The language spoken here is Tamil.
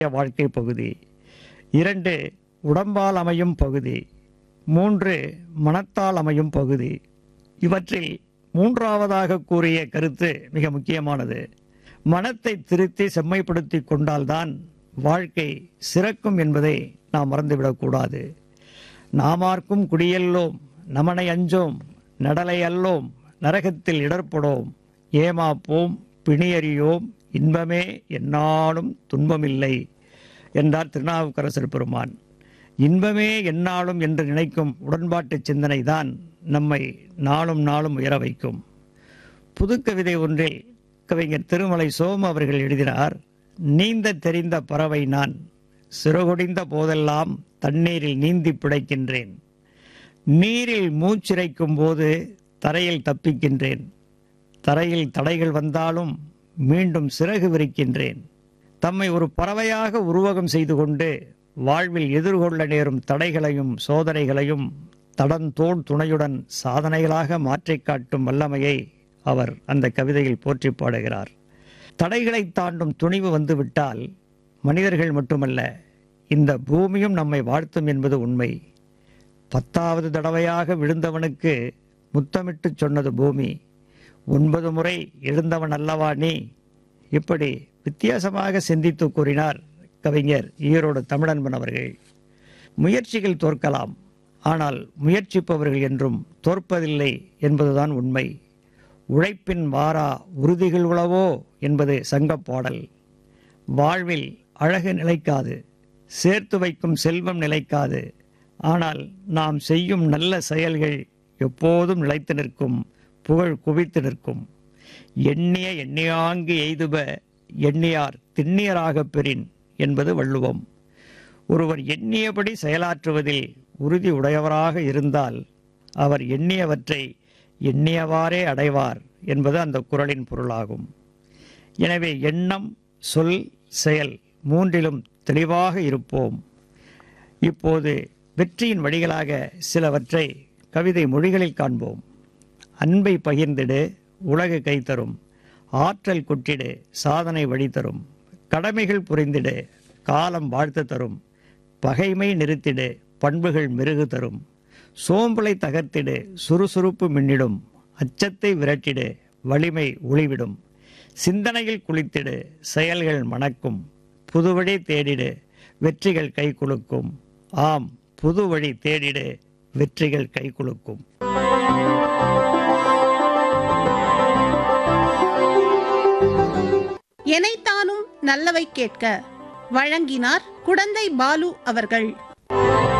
வாழ்க்கை பகுதி இரண்டு உடம்பால் அமையும் பகுதி மூன்று மனத்தால் அமையும் பகுதி இவற்றில் மூன்றாவதாக கூறிய கருத்து மிக முக்கியமானது மனத்தை திருத்தி செம்மைப்படுத்தி கொண்டால்தான் வாழ்க்கை சிறக்கும் என்பதை நாம் மறந்துவிடக்கூடாது நாமார்க்கும் குடியல்லோம் நமனை அஞ்சோம் நடலை அல்லோம் நரகத்தில் இடர்படோம் ஏமாப்போம் பிணியறியோம் இன்பமே எந்நாளும் துன்பமில்லை என்றார் திருநாவுக்கரசர் பெருமான் இன்பமே எந்நாளும் என்று நினைக்கும் உடன்பாட்டு சிந்தனை தான் நம்மை நாளும் நாளும் உயர வைக்கும் புதுக்கவிதை ஒன்றில் கவிஞர் திருமலை சோமு அவர்கள் எழுதினார் நீந்த தெரிந்த பறவை நான் சிறகுடிந்த போதெல்லாம் தண்ணீரில் நீந்தி பிழைக்கின்றேன் நீரில் மூச்சிறைக்கும் போது தரையில் தப்பிக்கின்றேன் தரையில் தடைகள் வந்தாலும் மீண்டும் சிறகு விரிக்கின்றேன் தம்மை ஒரு பறவையாக உருவகம் செய்து கொண்டு வாழ்வில் எதிர்கொள்ள நேரும் தடைகளையும் சோதனைகளையும் தடந்தோள் துணையுடன் சாதனைகளாக மாற்றிக் காட்டும் வல்லமையை அவர் அந்த கவிதையில் போற்றி பாடுகிறார் தடைகளை தாண்டும் துணிவு வந்துவிட்டால் மனிதர்கள் மட்டுமல்ல இந்த பூமியும் நம்மை வாழ்த்தும் என்பது உண்மை பத்தாவது தடவையாக விழுந்தவனுக்கு முத்தமிட்டு சொன்னது பூமி ஒன்பது முறை எழுந்தவன் அல்லவா நீ இப்படி வித்தியாசமாக சிந்தித்து கூறினார் கவிஞர் ஈரோடு தமிழன்பன் அவர்கள் முயற்சிகள் தோற்கலாம் ஆனால் முயற்சிப்பவர்கள் என்றும் தோற்பதில்லை என்பதுதான் உண்மை உழைப்பின் வாரா உறுதிகள் உளவோ என்பது சங்கப் பாடல் வாழ்வில் அழகு நிலைக்காது சேர்த்து வைக்கும் செல்வம் நிலைக்காது ஆனால் நாம் செய்யும் நல்ல செயல்கள் எப்போதும் நிலைத்து நிற்கும் புகழ் குவித்து நிற்கும் எண்ணிய எண்ணியாங்கு எய்துப எண்ணியார் திண்ணியராகப் பெறின் என்பது வள்ளுவம் ஒருவர் எண்ணியபடி செயலாற்றுவதில் உறுதி உடையவராக இருந்தால் அவர் எண்ணியவற்றை எண்ணியவாறே அடைவார் என்பது அந்த குறளின் பொருளாகும் எனவே எண்ணம் சொல் செயல் மூன்றிலும் தெளிவாக இருப்போம் இப்போது வெற்றியின் வழிகளாக சிலவற்றை கவிதை மொழிகளில் காண்போம் அன்பை பகிர்ந்திடு உலகு கைத்தரும் ஆற்றல் கொட்டிடு சாதனை வழி தரும் கடமைகள் புரிந்திடு காலம் வாழ்த்து தரும் பகைமை நிறுத்திடு பண்புகள் மெருகு தரும் சோம்பலை தகர்த்திடு சுறுசுறுப்பு மின்னிடும் அச்சத்தை விரட்டிடு வலிமை ஒளிவிடும் சிந்தனையில் குளித்திடு செயல்கள் மணக்கும் புதுவழி தேடிடு வெற்றிகள் கை குலுக்கும் ஆம் புது வழி தேடிடு வெற்றிகள் கை குலுக்கும் எனைத்தானும் நல்லவை கேட்க வழங்கினார் குடந்தை பாலு அவர்கள்